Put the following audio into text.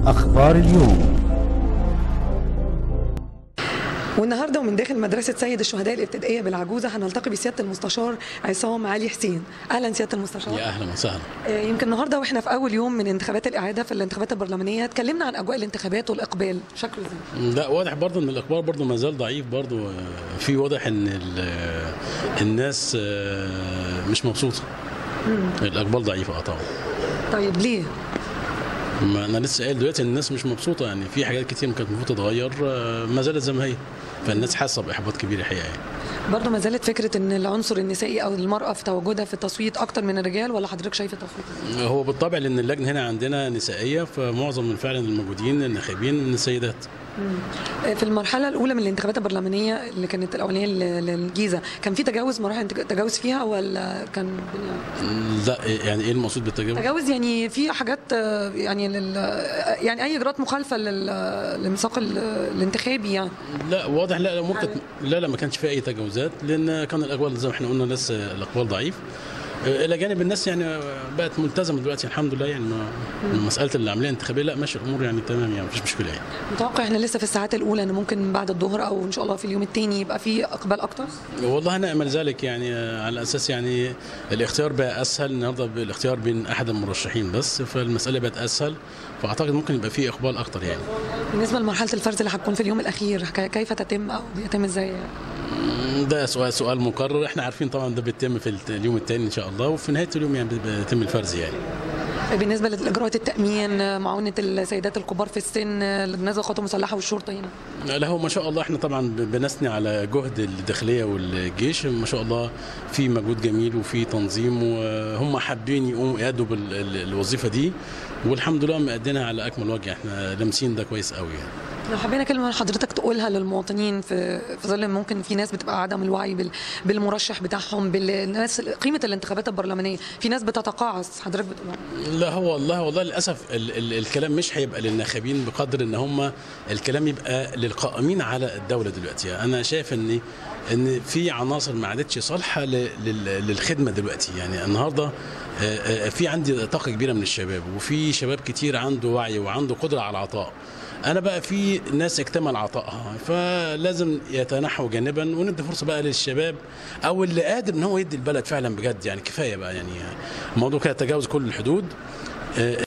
أخبار اليوم والنهارده ومن داخل مدرسه سيد الشهداء الابتدائيه بالعجوزه هنلتقي بسياده المستشار عصام علي حسين اهلا سياده المستشار يا اهلا وسهلا آه، يمكن النهارده واحنا في اول يوم من انتخابات الاعاده في الانتخابات البرلمانيه اتكلمنا عن اجواء الانتخابات والاقبال شكله ازاي لا واضح برضه ان الاخبار برضه ما زال ضعيف برضه آه، في واضح ان ال- الناس آه، مش مبسوطه الاقبال ضعيفه اه طبعا طيب ليه ما انا لسه قايل دلوقتي ان الناس مش مبسوطه يعني في حاجات كتير كانت المفروض تتغير آه، ما زالت زي ما هي فالناس حاسه باحباط كبير الحقيقه يعني. برضه ما زالت فكره ان العنصر النسائي او المراه في تواجدها في التصويت اكتر من الرجال ولا حضرتك شايف التصويت إزاي؟ هو بالطبع لان اللجنه هنا عندنا نسائيه فمعظم من فعلا الموجودين الناخبين السيدات آه، في المرحله الاولى من الانتخابات البرلمانيه اللي كانت الاولانيه لل- للجيزه كان في تجاوز مراحل انت- تجاوز فيها ولا كان لا يعني ايه المقصود بالتجاوز؟ تجاوز يعني في حاجات آه، يعني لل يعني اي اجراءات مخالفه لل- للميثاق ال- الانتخابي يعني لا واضح لا لا ممكن لا لا ما كانش في اي تجاوزات لان كان الاقوال زي ما احنا قلنا لسه الاقوال ضعيف آه، الى جانب الناس يعني بقت ملتزمه دلوقتي الحمد لله يعني ما مساله العمليه الانتخابيه لا ماشيه الامور يعني تمام يعني مفيش مشكله يعني متوقع احنا لسه في الساعات الاولى ان ممكن بعد الظهر او ان شاء الله في اليوم الثاني يبقى في اقبال اكتر والله نامل ذلك يعني آه، على اساس يعني الاختيار بقى اسهل النهارده بالاختيار بين احد المرشحين بس فالمساله بقت اسهل فاعتقد ممكن يبقى في اقبال اكتر يعني بالنسبه لمرحله الفرز اللي هتكون في اليوم الاخير ك- كيف تتم او بيتم ازاي ده سؤال سؤال مكرر احنا عارفين طبعا ده بيتم في اليوم الثاني ان شاء الله وفي نهايه اليوم يعني بيتم الفرز يعني بالنسبه لاجراءات التامين معاونه السيدات الكبار في السن الناس القوات المسلحه والشرطه هنا لا هو ما شاء الله احنا طبعا ب- بنثني على جهد الداخليه والجيش ما شاء الله في مجهود جميل وفي تنظيم وهم حابين يقوموا يأدوا بالوظيفه دي والحمد لله مأدينها على اكمل وجه احنا لامسين ده كويس قوي يعني لو حبينا كلمه حضرتك تقولها للمواطنين في في ظل ممكن في ناس بتبقى عدم الوعي بال- بالمرشح بتاعهم بالناس قيمه الانتخابات البرلمانيه في ناس بتتقاعس حضرتك بتقولها لا هو والله والله للاسف ال ال الكلام مش هيبقى للناخبين بقدر ان هم الكلام يبقى للقائمين على الدوله دلوقتي انا شايف ان ان في عناصر ما عادتش صالحه ل- لل- للخدمه دلوقتي يعني النهارده آه، آه، في عندي طاقه كبيره من الشباب وفي شباب كتير عنده وعي وعنده قدره على العطاء انا بقى في ناس اكتمل عطائها فلازم يتنحوا جانبا وندي فرصه بقى للشباب او اللي قادر ان هو يدي البلد فعلا بجد يعني كفايه بقى يعني الموضوع كده تجاوز كل الحدود آه،